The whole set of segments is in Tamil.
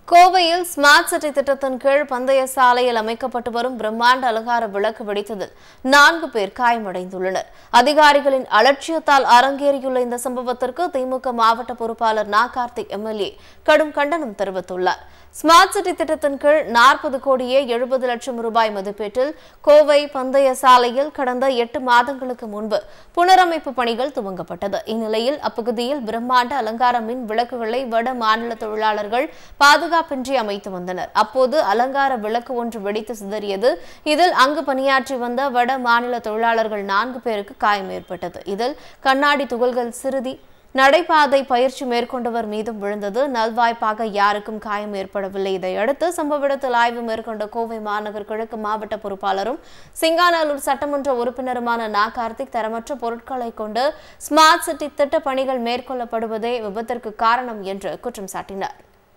கோவையில் ஸ்மார்ட் சிட்டி திட்டத்தின் கீழ் பந்தய சாலையில் அமைக்கப்பட்டு வரும் பிரம்மாண்ட அலங்கார விளக்கு வெடித்ததில் நான்கு பேர் காயமடைந்துள்ளனர் அதிகாரிகளின் அலட்சியத்தால் அரங்கேறியுள்ள இந்த சம்பவத்திற்கு திமுக மாவட்ட பொறுப்பாளர் நா கார்த்திக் எம்எல்ஏ கடும் கண்டனம் தெரிவித்துள்ளார் ஸ்மார்ட் சிட்டி திட்டத்தின் கீழ் நாற்பது கோடியே எழுபது லட்சம் ரூபாய் மதிப்பீட்டில் கோவை பந்தய சாலையில் கடந்த எட்டு மாதங்களுக்கு முன்பு புனரமைப்பு பணிகள் துவங்கப்பட்டது இந்நிலையில் அப்பகுதியில் பிரம்மாண்ட அலங்கார மின் விளக்குகளை வட மாநில தொழிலாளர்கள் பாதுகாப்பின்றி அமைத்து வந்தனர் அப்போது அலங்கார விளக்கு ஒன்று வெடித்து சிதறியது இதில் அங்கு பணியாற்றி வந்த வட மாநில தொழிலாளர்கள் நான்கு பேருக்கு காயம் ஏற்பட்டது இதில் கண்ணாடி துகள்கள் சிறுதி நடைபாதை பயிற்சி மேற்கொண்டவர் மீதும் விழுந்தது நல்வாய்ப்பாக யாருக்கும் காயம் ஏற்படவில்லை இதையடுத்து சம்பவ இடத்தில் ஆய்வு மேற்கொண்ட கோவை மாநகர் கிழக்கு மாவட்ட பொறுப்பாளரும் சிங்காநல்லூர் சட்டமன்ற உறுப்பினருமான நா கார்த்திக் தரமற்ற பொருட்களை கொண்டு ஸ்மார்ட் சிட்டி திட்ட பணிகள் மேற்கொள்ளப்படுவதே விபத்திற்கு காரணம் என்று குற்றம் சாட்டினார்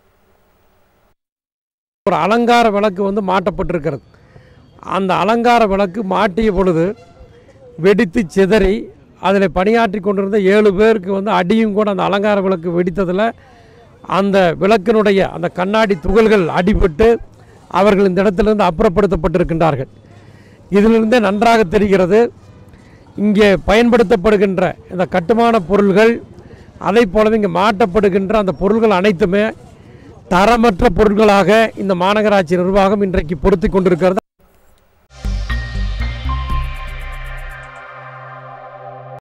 ஒரு அலங்கார விளக்கு வந்து மாட்டப்பட்டிருக்கிறது அந்த அலங்கார விளக்கு மாட்டிய பொழுது வெடித்து சிதறி அதில் பணியாற்றி கொண்டிருந்த ஏழு பேருக்கு வந்து அடியும் கூட அந்த அலங்கார விளக்கு வெடித்ததில் அந்த விளக்கினுடைய அந்த கண்ணாடி துகள்கள் அடிபட்டு அவர்கள் இந்த இடத்திலிருந்து அப்புறப்படுத்தப்பட்டிருக்கின்றார்கள் இதிலிருந்தே நன்றாக தெரிகிறது இங்கே பயன்படுத்தப்படுகின்ற இந்த கட்டுமான பொருள்கள் அதை போலவே இங்கே மாட்டப்படுகின்ற அந்த பொருள்கள் அனைத்துமே தரமற்ற பொருட்களாக இந்த மாநகராட்சி நிர்வாகம் இன்றைக்கு பொருத்தி கொண்டிருக்கிறது